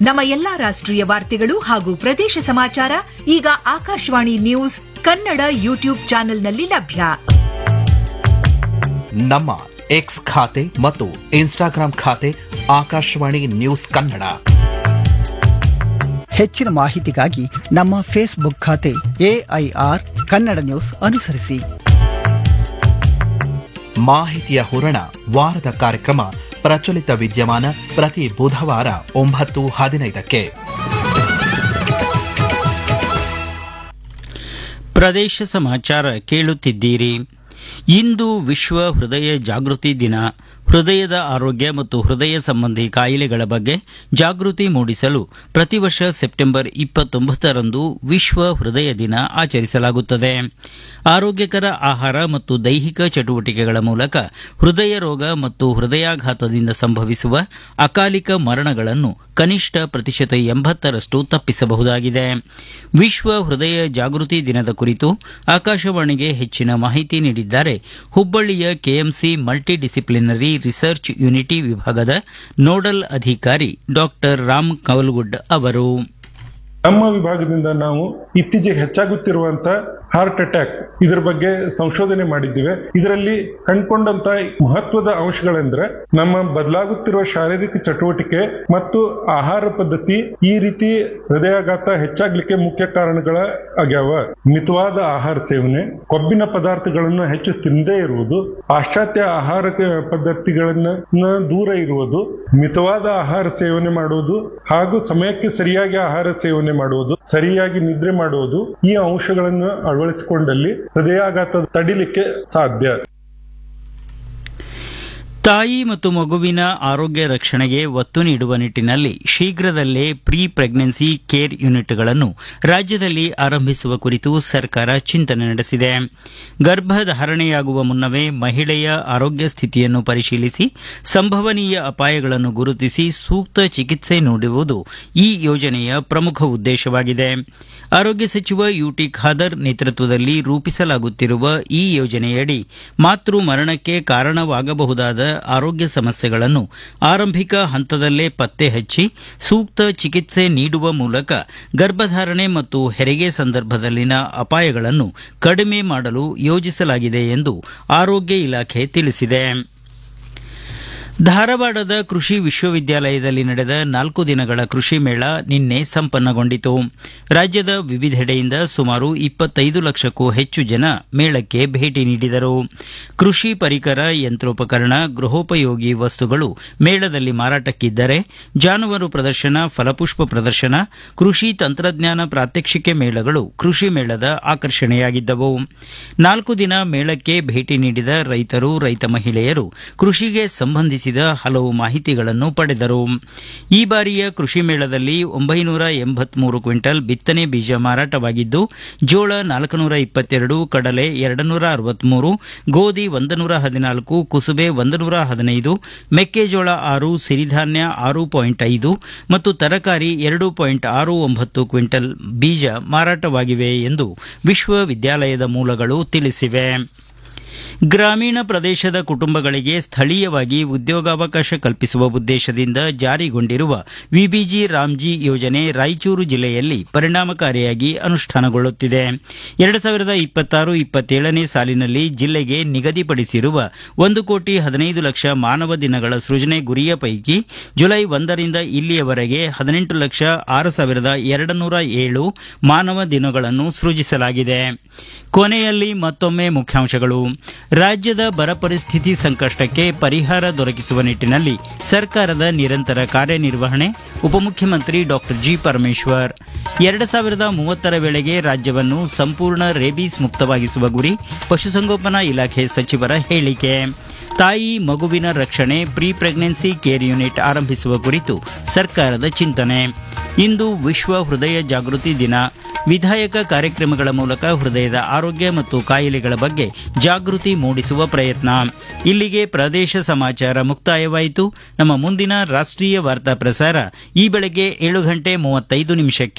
ನಮ್ಮ ಎಲ್ಲಾ ರಾಷ್ಟ್ರೀಯ ವಾರ್ತೆಗಳು ಹಾಗೂ ಪ್ರದೇಶ ಸಮಾಚಾರ ಈಗ ಆಕಾಶವಾಣಿ ನ್ಯೂಸ್ ಕನ್ನಡ ಯೂಟ್ಯೂಬ್ ಚಾನೆಲ್ನಲ್ಲಿ ಲಭ್ಯ ನಮ್ಮ ಎಕ್ಸ್ ಖಾತೆ ಮತ್ತು ಇನ್ಸ್ಟಾಗ್ರಾಂ ಖಾತೆ ಆಕಾಶವಾಣಿ ನ್ಯೂಸ್ ಕನ್ನಡ ಹೆಚ್ಚಿನ ಮಾಹಿತಿಗಾಗಿ ನಮ್ಮ ಫೇಸ್ಬುಕ್ ಖಾತೆ ಎಐಆರ್ ಕನ್ನಡ ನ್ಯೂಸ್ ಅನುಸರಿಸಿ ಮಾಹಿತಿಯ ಹೂರಣ ವಾರದ ಕಾರ್ಯಕ್ರಮ ಪ್ರಚಲಿತ ವಿದ್ಯಮಾನ ಪ್ರತಿ ಬುಧವಾರ ಒಂಬತ್ತು ಹದಿನೈದಕ್ಕೆ ಪ್ರದೇಶ ಸಮಾಚಾರ ಕೇಳುತ್ತಿದ್ದೀರಿ ಇಂದು ವಿಶ್ವ ಹೃದಯ ಜಾಗೃತಿ ದಿನ ಹೃದಯದ ಆರೋಗ್ಯ ಮತ್ತು ಹೃದಯ ಸಂಬಂಧಿ ಕಾಯಿಲೆಗಳ ಬಗ್ಗೆ ಜಾಗೃತಿ ಮೂಡಿಸಲು ಪ್ರತಿ ವರ್ಷ ಸೆಪ್ಟೆಂಬರ್ ಇಪ್ಪತ್ತೊಂಬತ್ತರಂದು ವಿಶ್ವ ಹೃದಯ ದಿನ ಆಚರಿಸಲಾಗುತ್ತದೆ ಆರೋಗ್ಯಕರ ಆಹಾರ ಮತ್ತು ದೈಹಿಕ ಚಟುವಟಿಕೆಗಳ ಮೂಲಕ ಹೃದಯ ರೋಗ ಮತ್ತು ಹೃದಯಾಘಾತದಿಂದ ಸಂಭವಿಸುವ ಅಕಾಲಿಕ ಮರಣಗಳನ್ನು ಕನಿಷ್ಠ ಪ್ರತಿಶತ ಎಂಬತ್ತರಷ್ಟು ತಪ್ಪಿಸಬಹುದಾಗಿದೆ ವಿಶ್ವ ಹೃದಯ ಜಾಗೃತಿ ದಿನದ ಕುರಿತು ಆಕಾಶವಾಣಿಗೆ ಹೆಚ್ಚಿನ ಮಾಹಿತಿ ನೀಡಿದ್ದಾರೆ ಹುಬ್ಬಳ್ಳಿಯ KMC multi disciplinary research unit ವಿಭಾಗದ ನೋಡಲ್ ಅಧಿಕಾರಿ ಡಾಕ್ಟರ್ ರಾಮ್ ಕೌಲ್ಗುಡ್ ಅವರು ನಮ್ಮ ವಿಭಾಗದಿಂದ ನಾವು ಇತ್ತೀಚೆಗೆ ಹೆಚ್ಚಾಗುತ್ತಿರುವಂತ ಹಾರ್ಟ್ ಅಟ್ಯಾಕ್ ಇದರ ಬಗ್ಗೆ ಸಂಶೋಧನೆ ಮಾಡಿದ್ದೇವೆ ಇದರಲ್ಲಿ ಕಂಡುಕೊಂಡಂತ ಮಹತ್ವದ ಅಂಶಗಳೆಂದ್ರೆ ನಮ್ಮ ಬದಲಾಗುತ್ತಿರುವ ಶಾರೀರಿಕ ಚಟುವಟಿಕೆ ಮತ್ತು ಆಹಾರ ಪದ್ಧತಿ ಈ ರೀತಿ ಹೃದಯಾಘಾತ ಹೆಚ್ಚಾಗ್ಲಿಕ್ಕೆ ಮುಖ್ಯ ಕಾರಣಗಳ ಆಗ್ಯಾವ ಮಿತವಾದ ಆಹಾರ ಸೇವನೆ ಕೊಬ್ಬಿನ ಪದಾರ್ಥಗಳನ್ನು ಹೆಚ್ಚು ತಿನ್ನದೇ ಇರುವುದು ಪಾಶ್ಚಾತ್ಯ ಆಹಾರ ಪದ್ಧತಿಗಳನ್ನ ದೂರ ಇರುವುದು ಮಿತವಾದ ಆಹಾರ ಸೇವನೆ ಮಾಡುವುದು ಹಾಗೂ ಸಮಯಕ್ಕೆ ಸರಿಯಾಗಿ ಆಹಾರ ಸೇವನೆ ಮಾಡುವುದು ಸರಿಯಾಗಿ ನಿದ್ರೆ ಮಾಡುವುದು ಈ ಅಂಶಗಳನ್ನು ಅಳವಡಿಸಿಕೊಂಡಲ್ಲಿ ಹೃದಯಾಘಾತ ತಡಿಲಿಕ್ಕೆ ಸಾಧ್ಯ ತಾಯಿ ಮತ್ತು ಮಗುವಿನ ಆರೋಗ್ಯ ರಕ್ಷಣೆಗೆ ಒತ್ತು ನೀಡುವ ನಿಟ್ಟಿನಲ್ಲಿ ಶೀಘ್ರದಲ್ಲೇ ಪ್ರೀ ಪ್ರೆಗ್ನೆನ್ಸಿ ಕೇರ್ ಯೂನಿಟ್ಗಳನ್ನು ರಾಜ್ಯದಲ್ಲಿ ಆರಂಭಿಸುವ ಕುರಿತು ಸರ್ಕಾರ ಚಿಂತನೆ ನಡೆಸಿದೆ ಗರ್ಭಧಾರಣೆಯಾಗುವ ಮುನ್ನವೇ ಮಹಿಳೆಯ ಆರೋಗ್ಯ ಸ್ಥಿತಿಯನ್ನು ಪರಿಶೀಲಿಸಿ ಸಂಭವನೀಯ ಅಪಾಯಗಳನ್ನು ಗುರುತಿಸಿ ಸೂಕ್ತ ಚಿಕಿತ್ಸೆ ನೀಡುವುದು ಈ ಯೋಜನೆಯ ಪ್ರಮುಖ ಉದ್ದೇಶವಾಗಿದೆ ಆರೋಗ್ಯ ಸಚಿವ ಯುಟಿ ಖಾದರ್ ನೇತೃತ್ವದಲ್ಲಿ ರೂಪಿಸಲಾಗುತ್ತಿರುವ ಈ ಯೋಜನೆಯಡಿ ಮಾತೃ ಮರಣಕ್ಕೆ ಕಾರಣವಾಗಬಹುದಾದ ಆರೋಗ್ಯ ಸಮಸ್ಯೆಗಳನ್ನು ಆರಂಭಿಕ ಹಂತದಲ್ಲೇ ಪತ್ತೆ ಹಚ್ಚಿ ಸೂಕ್ತ ಚಿಕಿತ್ಸೆ ನೀಡುವ ಮೂಲಕ ಗರ್ಭಧಾರಣೆ ಮತ್ತು ಹೆರಿಗೆ ಸಂದರ್ಭದಲ್ಲಿನ ಅಪಾಯಗಳನ್ನು ಕಡಿಮೆ ಮಾಡಲು ಯೋಜಿಸಲಾಗಿದೆ ಎಂದು ಆರೋಗ್ಯ ಇಲಾಖೆ ತಿಳಿಸಿದೆ ಧಾರವಾಡದ ಕೃಷಿ ವಿಶ್ವವಿದ್ಯಾಲಯದಲ್ಲಿ ನಡೆದ ನಾಲ್ಕು ದಿನಗಳ ಕೃಷಿ ಮೇಳ ನಿನ್ನೆ ಸಂಪನ್ನಗೊಂಡಿತು ರಾಜ್ಯದ ವಿವಿಧೆಡೆಯಿಂದ ಸುಮಾರು ಇಪ್ಪತ್ತೈದು ಲಕ್ಷಕ್ಕೂ ಹೆಚ್ಚು ಜನ ಮೇಳಕ್ಕೆ ಭೇಟಿ ನೀಡಿದರು ಕೃಷಿ ಪರಿಕರ ಯಂತ್ರೋಪಕರಣ ಗೃಹೋಪಯೋಗಿ ವಸ್ತುಗಳು ಮೇಳದಲ್ಲಿ ಮಾರಾಟಕ್ಕಿದ್ದರೆ ಜಾನುವಾರು ಪ್ರದರ್ಶನ ಫಲಪುಷ್ಪ ಪ್ರದರ್ಶನ ಕೃಷಿ ತಂತ್ರಜ್ಞಾನ ಪ್ರಾತ್ಯಕ್ಷಿಕೆ ಮೇಳಗಳು ಕೃಷಿ ಮೇಳದ ಆಕರ್ಷಣೆಯಾಗಿದ್ದವು ನಾಲ್ಕು ದಿನ ಮೇಳಕ್ಕೆ ಭೇಟಿ ನೀಡಿದ ರೈತರು ರೈತ ಮಹಿಳೆಯರು ಕೃಷಿಗೆ ಸಂಬಂಧಿಸಿದ ಹಲವು ಮಾಹಿತಿಗಳನ್ನು ಪಡೆದರು ಈ ಬಾರಿಯ ಕೃಷಿ ಮೇಳದಲ್ಲಿ ಒಂಬೈನೂರ ಎಂಬತ್ಮೂರು ಕ್ವಿಂಟಲ್ ಬಿತ್ತನೆ ಬೀಜ ಮಾರಾಟವಾಗಿದ್ದು ಜೋಳ ನಾಲ್ಕುನೂರ ಇಪ್ಪತ್ತೆರಡು ಕಡಲೆ ಎರಡು ನೂರ ಅರವತ್ಮೂರು ಗೋಧಿ ಒಂದು ನೂರ ಹದಿನಾಲ್ಕು ಕುಸುಬೆ ಒಂದು ನೂರ ಹದಿನೈದು ಮೆಕ್ಕೆಜೋಳ ಆರು ಸಿರಿಧಾನ್ಯ ಆರು ಪಾಯಿಂಟ್ ಐದು ಮತ್ತು ತರಕಾರಿ ಎರಡು ಪಾಯಿಂಟ್ ಆರು ಒಂಬತ್ತು ಕ್ವಿಂಟಲ್ ಬೀಜ ಮಾರಾಟವಾಗಿವೆ ಎಂದು ವಿಶ್ವವಿದ್ಯಾಲಯದ ಮೂಲಗಳು ತಿಳಿಸಿವೆ ಗ್ರಾಮೀಣ ಪ್ರದೇಶದ ಕುಟುಂಬಗಳಿಗೆ ಸ್ಥಳೀಯವಾಗಿ ಉದ್ಯೋಗಾವಕಾಶ ಕಲ್ಪಿಸುವ ಉದ್ದೇಶದಿಂದ ಜಾರಿಗೊಂಡಿರುವ ವಿಬಿಜಿ ರಾಮ್ಜಿ ಯೋಜನೆ ರಾಯಚೂರು ಜಿಲ್ಲೆಯಲ್ಲಿ ಪರಿಣಾಮಕಾರಿಯಾಗಿ ಅನುಷ್ಠಾನಗೊಳ್ಳುತ್ತಿದೆ ಎರಡು ಸಾವಿರದ ಇಪ್ಪತ್ತಾರು ಇಪ್ಪತ್ತೇಳನೇ ಸಾಲಿನಲ್ಲಿ ಜಿಲ್ಲೆಗೆ ನಿಗದಿಪಡಿಸಿರುವ ಒಂದು ಕೋಟಿ ಹದಿನೈದು ಲಕ್ಷ ಮಾನವ ದಿನಗಳ ಸೃಜನೆ ಗುರಿಯ ಪೈಕಿ ಜುಲೈ ಒಂದರಿಂದ ಇಲ್ಲಿಯವರೆಗೆ ಹದಿನೆಂಟು ಲಕ್ಷ ಆರು ಸಾವಿರದ ಎರಡು ನೂರ ಏಳು ಮಾನವ ದಿನಗಳನ್ನು ಸೃಜಿಸಲಾಗಿದೆ ಕೊನೆಯಲ್ಲಿ ಮತ್ತೊಮ್ಮೆ ಮುಖ್ಯಾಂಶಗಳು ರಾಜ್ಯದ ಬರ ಪರಿಸ್ಥಿತಿ ಸಂಕಷ್ಟಕ್ಕೆ ಪರಿಹಾರ ದೊರಕಿಸುವ ನಿಟ್ಟಿನಲ್ಲಿ ಸರ್ಕಾರದ ನಿರಂತರ ಕಾರ್ಯನಿರ್ವಹಣೆ ಉಪಮುಖ್ಯಮಂತ್ರಿ ಡಾಕ್ಟರ್ ಜಿ ಪರಮೇಶ್ವರ್ ಎರಡು ಸಾವಿರದ ಮೂವತ್ತರ ವೇಳೆಗೆ ರಾಜ್ಯವನ್ನು ಸಂಪೂರ್ಣ ರೇಬೀಸ್ ಮುಕ್ತವಾಗಿಸುವ ಗುರಿ ಪಶುಸಂಗೋಪನಾ ಇಲಾಖೆ ಸಚಿವರ ಹೇಳಿಕೆ ತಾಯಿ ಮಗುವಿನ ರಕ್ಷಣೆ ಪ್ರೀ ಪ್ರೆಗ್ನೆನ್ಸಿ ಕೇರ್ ಯೂನಿಟ್ ಆರಂಭಿಸುವ ಕುರಿತು ಸರ್ಕಾರದ ಚಿಂತನೆ ಇಂದು ವಿಶ್ವ ಹೃದಯ ಜಾಗೃತಿ ದಿನ ವಿಧಾಯಕ ಕಾರ್ಯಕ್ರಮಗಳ ಮೂಲಕ ಹೃದಯದ ಆರೋಗ್ಯ ಮತ್ತು ಕಾಯಿಲೆಗಳ ಬಗ್ಗೆ ಜಾಗೃತಿ ಮೂಡಿಸುವ ಪ್ರಯತ್ನ ಇಲ್ಲಿಗೆ ಪ್ರದೇಶ ಸಮಾಚಾರ ಮುಕ್ತಾಯವಾಯಿತು ನಮ್ಮ ಮುಂದಿನ ರಾಷ್ಟ್ರೀಯ ವಾರ್ತಾ ಪ್ರಸಾರ ಈ ಬೆಳಗ್ಗೆ ಏಳು ಗಂಟೆ ಮೂವತ್ತೈದು ನಿಮಿಷಕ್ಕೆ